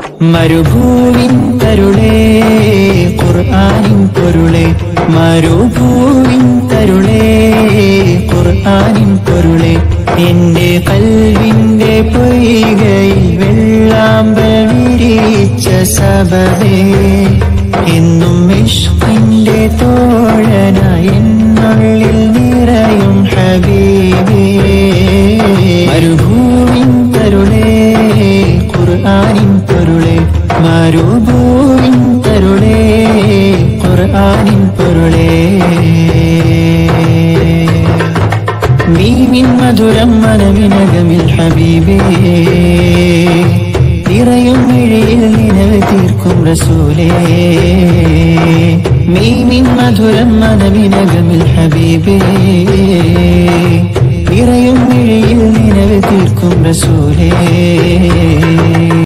മരുഭൂവിൻ തരുളേ ഖുർആനിൻ പൊരുളേ മരുഭൂവിൻ തരുളേ ഖുർആനിൻ പൊരുളേ എന്റെ കൽവിന്റെ പൊയ്കയിൽ വെള്ളാമ്പൽ വിരിച്ച സബബേ എന്നും ഇഷ്കിന്റെ തോഴനായി എന്നുള്ളിൽ നിറയും ഹബീബേ മരുഭൂവിൻ തരുളേ ഖുർആനിൻ പൊരുളേ മരുഭൂവിൻ തരുളേ ഖുർആനിൻ പൊരുളേ മീമിൻ മധുരം മനവിനകമിൽ ഹബീബേ നിറയും മിഴിയിൽ നിലവ് തീർക്കും റസൂലേ മീമിൻ മധുരം മനവിനകമിൽ ഹബീബേ നിറയും മിഴിയിൽ നിലവ് തീർക്കും റസൂലേ